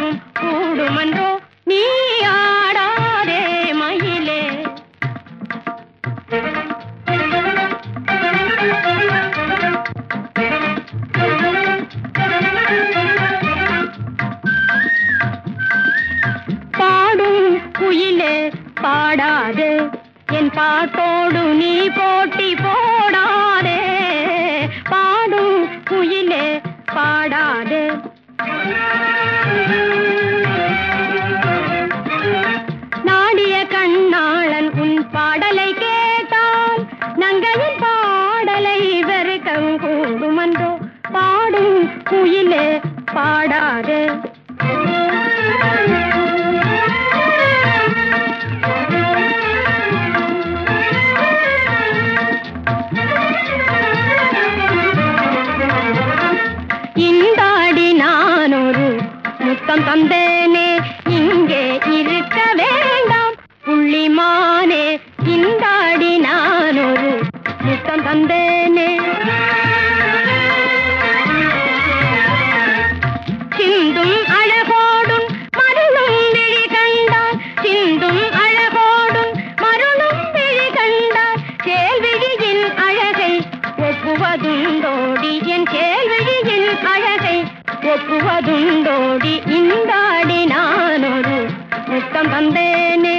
பாடவும் கூடுமன்றோ நீ ஆடாதே மயிலே பாடும் குயிலே பாடாதே என் பாட்டோடு நீ போட்டி போடாதே பாடும் குயிலே பாடாதே நாடிய கண்ணாளன் உன் பாடலை கேட்டால் நங்கையின் பாடலை வெறுக்கவும் கூடுமன்றோ பாடும் குயிலே பாடாதே இந்தாடி நான் ஒரு முத்தம் தந்தேனே இங்கே இருக்க வேண்டாம் புள்ளிமானே இந்தாடி நான் ஒரு முத்தம் தந்தேனே சிந்தும் அழகோடும் மருளும் விழி கண்டார் சிந்தும் அழகோடும் மருளும் விழி கண்டார் கேள்விழியின் அழகை ஒப்புவதுண்டோடி என் கேள்விழியின் அழகை ஒப்புவதுண்டோடி இந்தாடி நான் ஒரு முத்தம் தந்தேனே